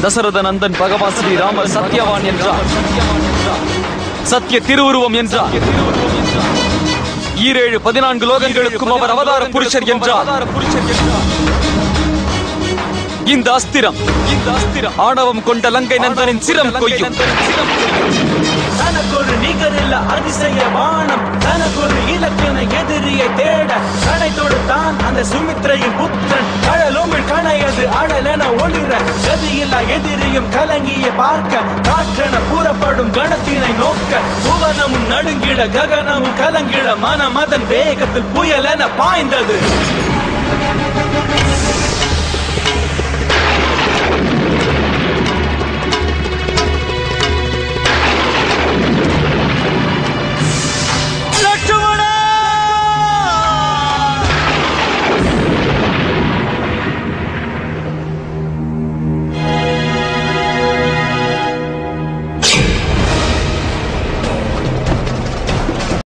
தசரத நந்தன் பகவான் ஸ்ரீராமர் சத்யவான் என்றார் சத்திய திருவுருவம் என்றார் ஈரேழு பதினான்கு லோகங்களுக்கும் அவர் அவதார புருஷர் என்றார் இந்த அஸ்திரம் இந்த அஸ்திரம் ஆணவம் கொண்ட லங்கை நந்தனின் சிரம் கொய்யும் தனக்கொரு நிகரில்ல அதிசய வானம் தனக்கொரு இலக்கின எதிரியை தேட கடை தொடுத்தான் அந்த சுமித்ரையின் புத்திரன் கடலுமிழ் கணையது அடலென ஒளிர கதியில்லா எதிரியும் கலங்கிய பார்க்க காற்றென கூறப்படும் கணத்தினை நோக்க புவனமும் நடுங்கிட ககனமும் கலங்கிட மனம் அதன் வேகத்தில் புயலென பாய்ந்தது